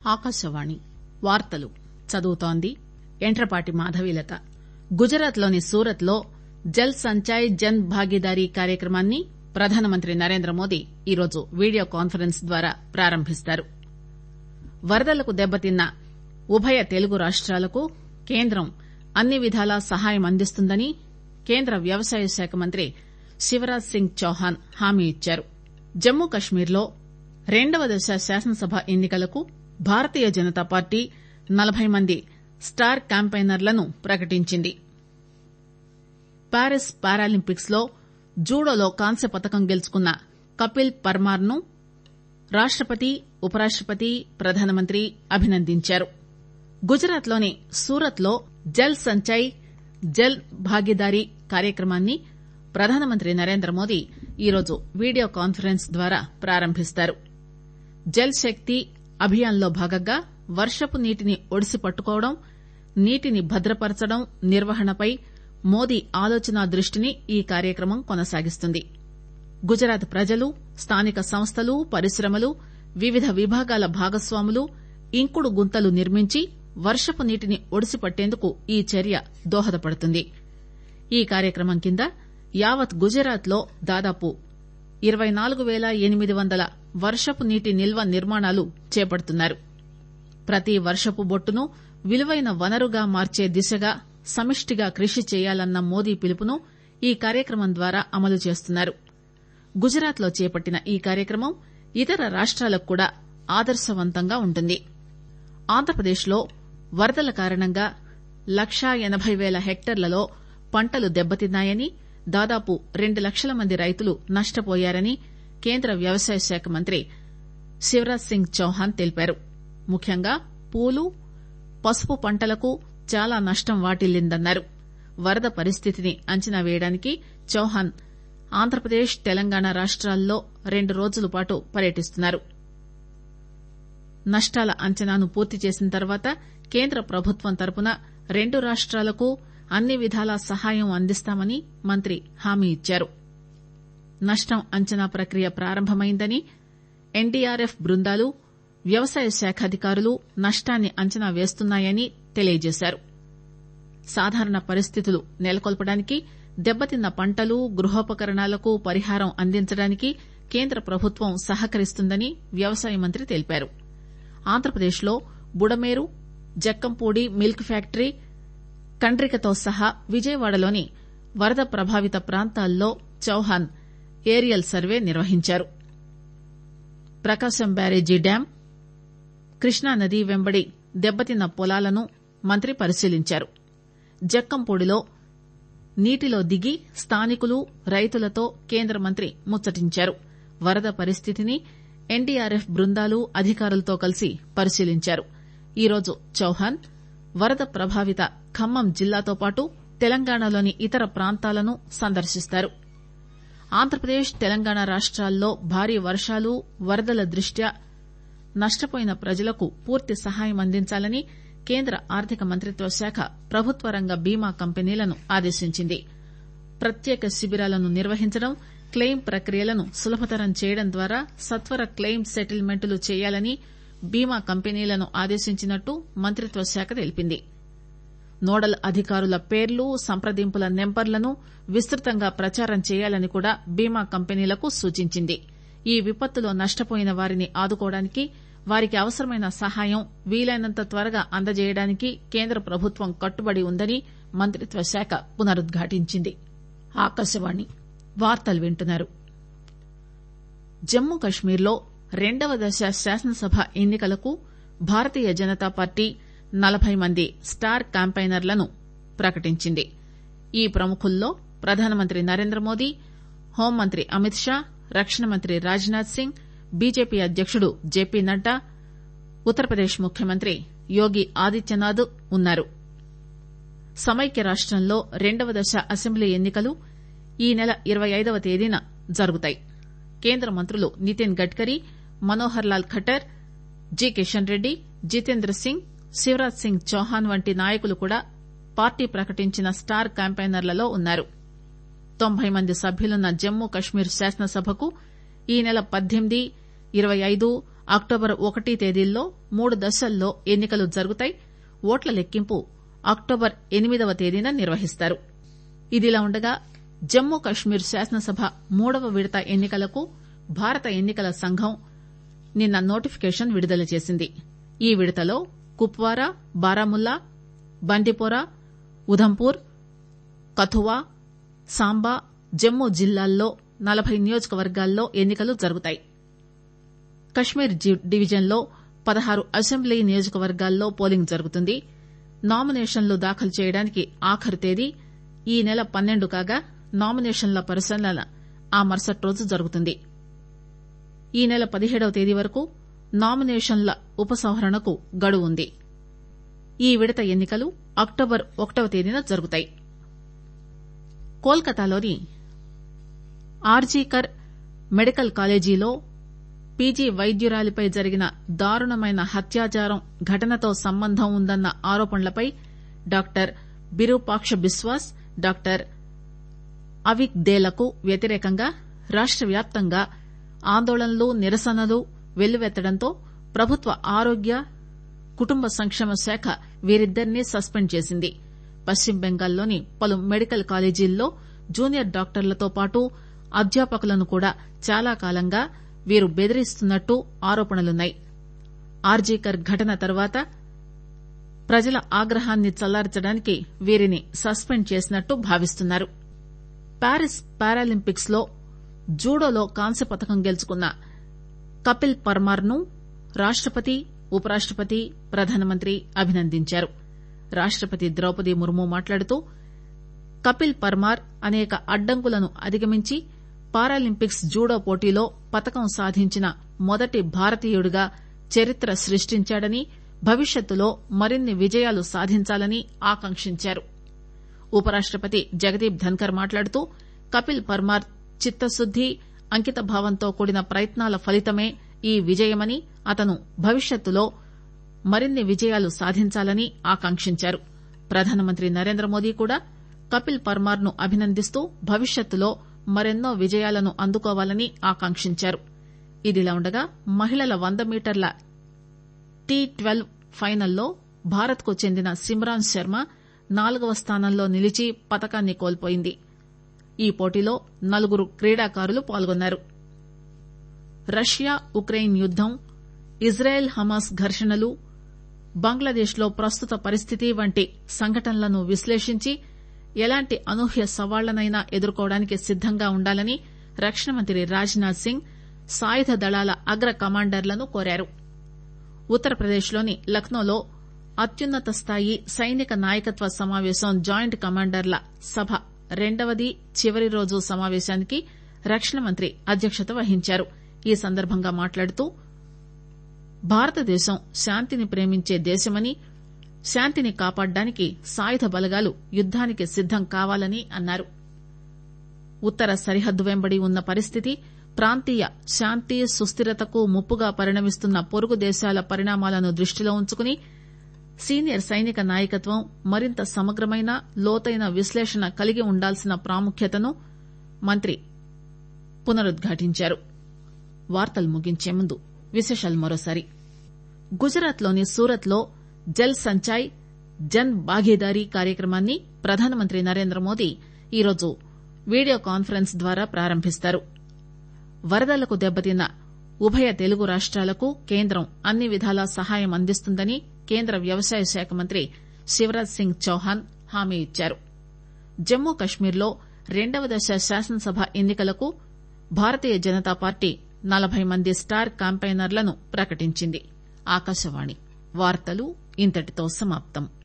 ఆకాశవాణి వార్తలు చదువుతోంది యంట్రపాటి మాధవీలత గుజరాత్ లోని సూరత్ లో జల్ సంచాయ్ జన్ భాగీదారీ కార్యక్రమాన్ని ప్రధానమంత్రి నరేంద్రమోదీ ఈరోజు వీడియో కాన్పరెన్స్ ద్వారా ప్రారంభిస్తారు వరదలకు దెబ్బతిన్న ఉభయ తెలుగు రాష్టాలకు కేంద్రం అన్ని విధాలా సహాయం అందిస్తుందని కేంద్ర వ్యవసాయ శాఖ మంత్రి శివరాజ్ సింగ్ చౌహాన్ హామీ ఇచ్చారు జమ్మూ కశ్మీర్ లో రెండవ దశ శాసనసభ ఎన్ని కలకు భారతీయ జనతా పార్టీ నలబై మంది స్టార్ క్యాంపెయినర్లను ప్రకటించింది ప్యారిస్ పారాలింపిక్స్ లో జూడోలో కాంస్య పతకం గెలుచుకున్న కపిల్ పర్మార్ ను రాష్టపతి ఉపరాష్టపతి ప్రధానమంత్రి అభినందించారు గుజరాత్ లోని సూరత్ లో జల్ సంచయ్ జన్ భాగీదారీ కార్యక్రమాన్ని ప్రధానమంత్రి నరేంద్రమోదీ ఈరోజు వీడియో కాన్పరెన్స్ ద్వారా ప్రారంభిస్తారు జల్ శక్తి అభియాన్ లో భాగంగా వర్షపు నీటిని ఒడిసి పట్టుకోవడం నీటిని భద్రపరచడం నిర్వహణపై మోదీ ఆలోచనా దృష్టిని ఈ కార్యక్రమం కొనసాగిస్తుంది గుజరాత్ ప్రజలు స్థానిక సంస్థలు పరిశ్రమలు వివిధ విభాగాల భాగస్వాములు ఇంకుడు గుంతలు నిర్మించి వర్షపు నీటిని ఒడిసి పట్టేందుకు ఈ చర్య దోహదపడుతుంది ఈ కార్యక్రమం కింద యావత్ గుజరాత్ లో దాదాపు ఇరవై నాలుగు పేల ఎనిమిది వందల వర్షపు నీటి నిల్వ నిర్మాణాలు చేపడుతున్నారు ప్రతి వర్షపు బొట్టును విలువైన వనరుగా మార్చే దిశగా సమిష్టిగా కృషి చేయాలన్న మోదీ పిలుపును ఈ కార్యక్రమం ద్వారా అమలు చేస్తున్నారు గుజరాత్ లో చేపట్టిన ఈ కార్యక్రమం ఇతర రాష్టాలకు కూడా ఆదర్శవంతంగా ఉంటుంది ఆంధ్రప్రదేశ్ లో వరదల కారణంగా లక్షా ఎనబై పేల హెక్టార్లలో పంటలు దెబ్బతిన్నాయని దాదాపు రెండు లక్షల మంది రైతులు నష్టపోయారని కేంద్ర వ్యవసాయ శాఖ మంత్రి శివరాజ్ సింగ్ చౌహాన్ తెలిపారు ముఖ్యంగా పూలు పసుపు పంటలకు చాలా నష్టం వాటిల్లిందన్నారు వరద పరిస్థితిని అంచనా పేయడానికి చౌహాన్ ఆంధ్రప్రదేశ్ తెలంగాణ రాష్టాల్లో రెండు రోజుల పాటు పర్యటిస్తున్నారు నష్టాల అంచనాను పూర్తి చేసిన తర్వాత కేంద్ర ప్రభుత్వం తరపున రెండు రాష్టాలకు అన్ని విధాలా సహాయం అందిస్తామని మంత్రి హామీ ఇచ్చారు నష్టం అంచనా ప్రక్రియ ప్రారంభమైందని ఎన్డీఆర్ఎఫ్ బృందాలు వ్యవసాయ శాఖ అధికారులు నష్టాన్ని అంచనా వేస్తున్నాయని తెలియజేశారు సాధారణ పరిస్థితులు నెలకొల్పడానికి దెబ్బతిన్న పంటలు గృహోపకరణాలకు పరిహారం అందించడానికి కేంద్ర ప్రభుత్వం సహకరిస్తుందని వ్యవసాయ మంత్రి తెలిపారు ఆంధ్రప్రదేశ్ లో బుడమేరు జక్కంపూడి మిల్క్ ఫ్యాక్టరీ కండ్రికతో సహా విజయవాడలోని వరద ప్రభావిత ప్రాంతాల్లో చౌహాన్ ఏరియల్ సర్వే నిర్వహించారు ప్రకాశం బ్యారేజీ డ్యాం కృష్ణానది వెంబడి దెబ్బతిన్న పొలాలను మంత్రి పరిశీలించారు జక్కంపూడిలో నీటిలో దిగి స్థానికులు రైతులతో కేంద్ర మంత్రి ముచ్చటించారు వరద పరిస్థితిని ఎన్డీఆర్ఎఫ్ బృందాలు అధికారులతో కలిసి పరిశీలించారు ఈరోజు చౌహాన్ వరద ప్రభావిత ఖమ్మం జిల్లాతో పాటు తెలంగాణలోని ఇతర ప్రాంతాలను సందర్శిస్తారు ఆంధ్రప్రదేశ్ తెలంగాణ రాష్టాల్లో భారీ వర్షాలు వరదల దృష్ట్యా నష్టపోయిన ప్రజలకు పూర్తి సహాయం అందించాలని కేంద్ర ఆర్థిక మంత్రిత్వ శాఖ ప్రభుత్వ రంగ బీమా కంపెనీలను ఆదేశించింది ప్రత్యేక శిబిరాలను నిర్వహించడం క్లెయిమ్ ప్రక్రియలను సులభతరం చేయడం ద్వారా సత్వర క్లెయిమ్ సెటిల్మెంట్లు చేయాలని బీమా కంపెనీలను ఆదేశించినట్టు మంత్రిత్వ శాఖ తెలిపింది నోడల్ అధికారుల పేర్లు సంప్రదింపుల నెంబర్లను విస్తృతంగా ప్రచారం చేయాలని కూడా బీమా కంపెనీలకు సూచించింది ఈ విపత్తులో నష్టపోయిన వారిని ఆదుకోవడానికి వారికి అవసరమైన సహాయం వీలైనంత త్వరగా అందజేయడానికి కేంద్ర ప్రభుత్వం కట్టుబడి ఉందని మంత్రిత్వ శాఖ పునరుద్ఘాటించింది ఆకాశవాణి వార్తలు వింటున్నారు జమ్మూ కశ్మీర్ లో రెండవ దశ శాసనసభ ఎన్ని కలకు భారతీయ జనతా పార్టీ నలబై మంది స్టార్ క్యాంపెయినర్లను ప్రకటించింది ఈ ప్రముఖుల్లో ప్రధానమంత్రి నరేంద్రమోదీ హోంమంత్రి అమిత్ షా రక్షణ మంత్రి రాజ్ నాథ్ సింగ్ బీజేపీ అధ్యకుడు జేపీ నడ్డా ఉత్తరప్రదేశ్ ముఖ్యమంత్రి యోగి ఆదిత్యనాథ్ ఉన్నారు సమైక్య రాష్టంలో రెండవ దశ అసెంబ్లీ ఎన్ని కలు ఈ నెల ఇరవై ఐదవ తేదీన జరుగుతాయి కేంద్ర మంత్రులు నితిన్ గడ్కరీ మనోహర్ లాల్ ఖట్టర్ జి కిషన్ రెడ్డి జితేంద్ర సింగ్ శివరాజ్ సింగ్ చౌహాన్ వంటి నాయకులు కూడా పార్టీ ప్రకటించిన స్టార్ క్యాంపెయినర్లలో ఉన్నారు తొంభై మంది సభ్యులున్న జమ్మూ కశ్మీర్ శాసనసభకు ఈ నెల పద్దెనిమిది ఇరవై ఐదు అక్టోబర్ ఒకటి తేదీల్లో మూడు దశల్లో ఎన్నికలు జరుగుతాయి ఓట్ల లెక్కింపు అక్టోబర్ ఎనిమిదవ తేదీన నిర్వహిస్తారు ఇదిలా ఉండగా జమ్మూ కశ్మీర్ శాసనసభ మూడవ విడత ఎన్నికలకు భారత ఎన్నికల సంఘం నిన్న నోటిఫికేషన్ విడుదల చేసింది ఈ విడతలో కుప్వారా బారాముల్లా బండిపోరా ఉధంపూర్ కథువా సాంబా జమ్మూ జిల్లాల్లో నలభై నియోజకవర్గాల్లో ఎన్నికలు జరుగుతాయి కశ్మీర్ డివిజన్లో పదహారు అసెంబ్లీ నియోజకవర్గాల్లో పోలింగ్ జరుగుతుంది నామినేషన్లు దాఖలు చేయడానికి ఆఖరు తేదీ ఈ నెల పన్నెండు కాగా నామినేషన్ల పరిశీలన ఆ మరుసటి రోజు జరుగుతుంది ఈ నెల పదిహేడవ తేదీ వరకు నామినేషన్ల ఉపసంహరణకు గడువు ఉంది ఈ విడత ఎన్నికలు అక్టోబర్ ఒకటవ తేదీన జరుగుతాయి కోల్కతాలోని ఆర్జీకర్ మెడికల్ కాలేజీలో పీజీ వైద్యురాలిపై జరిగిన దారుణమైన హత్యాచారం ఘటనతో సంబంధం ఉందన్న ఆరోపణలపై డాక్టర్ బిరూపాక్ష బిస్వాస్ డాక్టర్ అవిక్ దేలకు వ్యతిరేకంగా రాష్ట వ్యాప్తంగా ఆందోళనలు నిరసనలు వెల్లువెత్తడంతో ప్రభుత్వ ఆరోగ్య కుటుంబ సంక్షేమ శాఖ వీరిద్దరినీ సస్పెండ్ చేసింది పశ్చిమ బెంగాల్లోని పలు మెడికల్ కాలేజీల్లో జూనియర్ డాక్టర్లతో పాటు అధ్యాపకులను కూడా చాలా కాలంగా వీరు బెదిరిస్తున్నట్టు ఆరోపణలున్నాయి ఆర్జీకర్ ఘటన తర్వాత ప్రజల ఆగ్రహాన్ని చల్లార్చడానికి వీరిని సస్పెండ్ చేసినట్టు భావిస్తున్నారు ప్యారిస్ పారాలింపిక్స్ లో జూడోలో కాంస్య పథకం గెలుచుకున్న కపిల్ పర్మార్ ను రాష్టపతి ఉపరాష్టపతి ప్రధానమంత్రి అభినందించారు రాష్టపతి ద్రౌపది ముర్ము మాట్లాడుతూ కపిల్ పర్మార్ అనేక అడ్డంకులను అధిగమించి పారాలింపిక్స్ జూడో పోటీలో పతకం సాధించిన మొదటి భారతీయుడిగా చరిత్ర సృష్టించాడని భవిష్యత్తులో మరిన్ని విజయాలు సాధించాలని ఆకాంక్షించారు ఉపరాష్టపతి జగదీప్ ధన్కర్ మాట్లాడుతూ కపిల్ పర్మార్ చిత్తశుద్ది అంకితభావంతో కూడిన ప్రయత్నాల ఫలితమే ఈ విజయమని అతను భవిష్యత్తులో మరిన్ని విజయాలు సాధించాలని ఆకాంక్షించారు ప్రధానమంత్రి నరేంద్రమోదీ కూడా కపిల్ పర్మార్ ను అభినందిస్తూ భవిష్యత్తులో మరెన్నో విజయాలను అందుకోవాలని ఆకాంక్షించారు ఇదిలా ఉండగా మహిళల వంద మీటర్ల టీ ట్వెల్వ్ ఫైనల్లో భారత్ కు చెందిన సిమ్రాన్ శర్మ నాలుగవ స్థానంలో నిలిచి పతకాన్ని కోల్పోయింది ఈ పోటీలో నలుగురు క్రీడాకారులు పాల్గొన్నారు రష్యా ఉక్రెయిన్ యుద్దం ఇజ్రాయెల్ హమాస్ ఘర్షణలు బంగ్లాదేశ్ లో ప్రస్తుత పరిస్థితి వంటి సంఘటనలను విశ్లేషించి ఎలాంటి అనూహ్య సవాళ్లనైనా ఎదుర్కోవడానికి సిద్దంగా ఉండాలని రక్షణ మంత్రి రాజ్ నాథ్ సింగ్ సాయుధ దళాల అగ్ర కమాండర్లను కోరారు ఉత్తరప్రదేశ్ లోని లక్నోలో అత్యున్నత స్థాయి సైనిక నాయకత్వ సమావేశం జాయింట్ కమాండర్ల సభ రెండవది చివరి రోజు సమావేశానికి రక్షణ మంత్రి అధ్యక్షత వహించారు ఈ సందర్భంగా మాట్లాడుతూ భారతదేశం శాంతిని ప్రేమించే దేశమని శాంతిని కాపాడడానికి సాయుధ బలగాలు యుద్దానికి సిద్దం కావాలని అన్నారు ఉత్తర సరిహద్దు వెంబడి ఉన్న పరిస్థితి ప్రాంతీయ శాంతి సుస్థిరతకు ముప్పుగా పరిణమిస్తున్న పొరుగు దేశాల పరిణామాలను దృష్టిలో ఉంచుకుని సీనియర్ సైనిక నాయకత్వం మరింత సమగ్రమైన లోతైన విశ్లేషణ కలిగి ఉండాల్సిన ప్రాముఖ్యతను మంత్రి పునరుద్ఘాటించారు వార్తలు ముగించే ముందు విశేషాలు మరోసారి గుజరాత్ లోని సూరత్ లో జల్ సంచాయ్ జన్ భాగీదారీ కార్యక్రమాన్ని ప్రధానమంత్రి నరేంద్ర మోదీ ఈరోజు వీడియో కాన్ఫరెన్స్ ద్వారా ప్రారంభిస్తారు వరదలకు దెబ్బతిన్న ఉభయ తెలుగు రాష్టాలకు కేంద్రం అన్ని విధాలా సహాయం అందిస్తుందని కేంద్ర వ్యవసాయ శాఖ మంత్రి శివరాజ్ సింగ్ చౌహాన్ హామీ ఇచ్చారు జమ్మూ కశ్మీర్ లో రెండవ దశ శాసనసభ ఎన్నికలకు భారతీయ జనతా పార్టీ నలభై మంది స్టార్ క్యాంపెయినర్లను ప్రకటించింది ఆకాశవాణి వార్తలు ఇంతటితో సమాప్తం